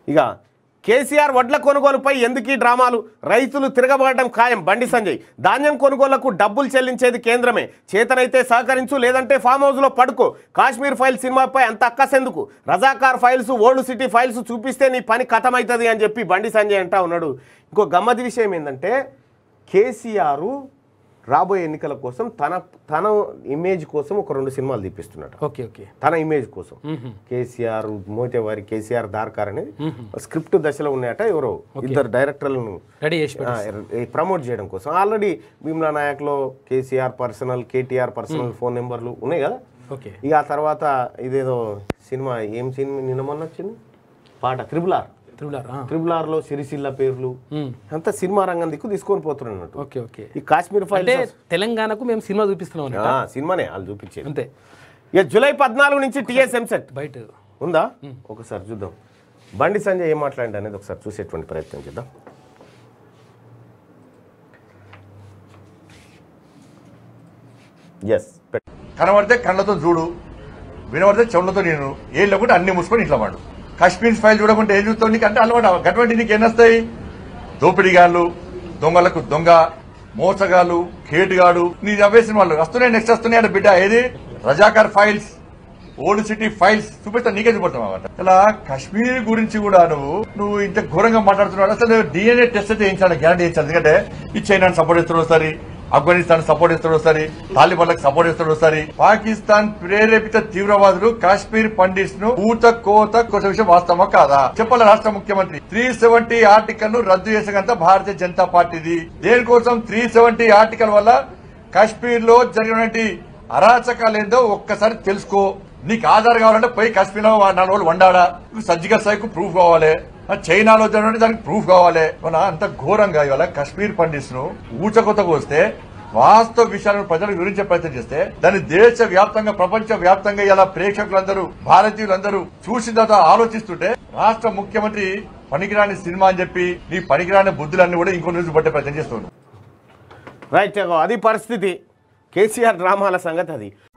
ఇక కేసీఆర్ వడ్ల కొనుగోలుపై ఎందుకు ఈ డ్రామాలు రైతులు తిరగబడడం ఖాయం బండి సంజయ్ ధాన్యం కొనుగోళ్లకు డబ్బులు చెల్లించేది కేంద్రమే చేతనైతే సహకరించు లేదంటే ఫామ్ హౌస్లో పడుకో కాశ్మీర్ ఫైల్ సినిమాపై అంత అక్కసెందుకు Razakar files old city files చూపిస్తే నీ పని కథమవుతుంది అని చెప్పి బండి సంజయ్ అంటా ఉన్నాడు ఇంకో గమ్మది విషయం ఏంటంటే కేసీఆర్ రాబోయే ఎన్నికల కోసం తన తన ఇమేజ్ కోసం ఒక రెండు సినిమాలు తీపిస్తున్నాడు ఓకే ఓకే తన ఇమేజ్ కోసం కేసీఆర్ మోతేవారి కేసీఆర్ దార్కార్ అనేది స్క్రిప్ట్ దశలో ఉన్నాయట ఎవరో ఇద్దరు డైరెక్టర్లను రెడీ చేసి పెట్టు. ప్రమోట్ చేయడం కోసం ఆల్రెడీ భీమ్లా నాయక్లో KCR personal KTR personal phone నెంబర్లు ఉన్నాయి కదా ఓకే ఇక ఆ తర్వాత ఇదేదో సినిమా ఏం సినిమా నిన్న మొన్న వచ్చింది పాట triple R triple R triple ఆర్లో సిరిసిల్ల పేర్లు అంతా సినిమా రంగం దిక్కు తీసుకొని పోతున్నారు అన్నట్టు ఓకే ఓకే ఈ కాశ్మీర్ అంటే ఫైల్స్ తెలంగాణకు మేము సినిమా చూపిస్తున్నాం అన్నట్టు. ఆ, సినిమానే వాళ్ళు చూపించేది అంతే ఇక జూలై పద్నాలుగు నుంచి టీఎస్ ఎంసెట్ బయట ఉందా ఒకసారి చూద్దాం బండి సంజయ్ ఏం మాట్లాడి అనేది ఒకసారి చూసేటువంటి ప్రయత్నం చేద్దాం ఎస్ కనబడితే కళ్ళతో చూడు వినబడితే చెవులతో నేను ఏం లేకుంటే అన్ని మూసుకొని ఇంట్లో వాడు కాశ్మీర్ ఫైల్ చూడకుంటే ఏం చూస్తావు నీకు అంటే అలవాటు అటువంటి నీకు ఏం వస్తాయి దోపిడిగాళ్ళు దొంగలకు దొంగ మోసగాళ్ళు కేటుగాడు నీ అవేసిన వాళ్ళు వస్తున్నాయి నెక్స్ట్ వస్తున్నాయి అంటే బిడ్డ ఏది Razakar files old city files చూపిస్తా నీకే చూపెడతాం అన్నమాట ఇలా కాశ్మీర్ గురించి కూడా నువ్వు నువ్వు ఇంత ఘోరంగా మాట్లాడుతున్నావు అసలు డిఎన్ఏ టెస్ట్ అయితే చేయించాలి గ్యారంటీ చేయించాలి ఎందుకంటే ఈ చైనాని సపోర్ట్ చేస్తాడు ఒకసారి ఆఫ్ఘనిస్తాన్ సపోర్ట్ చేస్తాడు ఒకసారి తాలిబాన్లకు సపోర్ట్ చేస్తాడు ఒకసారి పాకిస్తాన్ ప్రేరేపిత తీవ్రవాదులు కాశ్మీర్ పండిట్స్ ను ఊత కోత కొత్త విషయం వాస్తవమా కాదా చెప్పాలి రాష్ట్ర ముఖ్యమంత్రి త్రీ సెవెంటీ ఆర్టికల్ ను రద్దు చేసేంత భారతీయ జనతా పార్టీది దేనికోసం త్రీ సెవెంటీ ఆర్టికల్ వల్ల కాశ్మీర్ లో జరిగినటువంటి అరాచకాలు ఏందో ఒక్కసారి తెలుసుకో నీకు ఆధార్ కావాలంటే పోయి కాశ్మీర్ లో నాలుగు రోజులు వండాడా సర్జికల్ సైకు ప్రూఫ్ కావాలి ఆ చైనాలో జరిగినట్టు దానికి ప్రూఫ్ కావాలి మన అంత ఘోరంగా ఇవాళ కాశ్మీర్ పండిట్స్ ను ఊచకొత్తకు వస్తే వాస్తవ విషయాలను ప్రజలకు వివరించే ప్రయత్నం చేస్తే దాన్ని దేశ వ్యాప్తంగా ప్రపంచ వ్యాప్తంగా ఇలా ప్రేక్షకులందరూ భారతీయులందరూ చూసిన తర్వాత ఆలోచిస్తుంటే రాష్ట్ర ముఖ్యమంత్రి పనికిరాని సినిమా అని చెప్పి నీ పనికిరాని బుద్ధులన్నీ కూడా ఇంకో రోజు పట్టే ప్రయత్నం చేస్తున్నాడు రైట్ అది పరిస్థితి కేసీఆర్ డ్రామాల సంగతి అది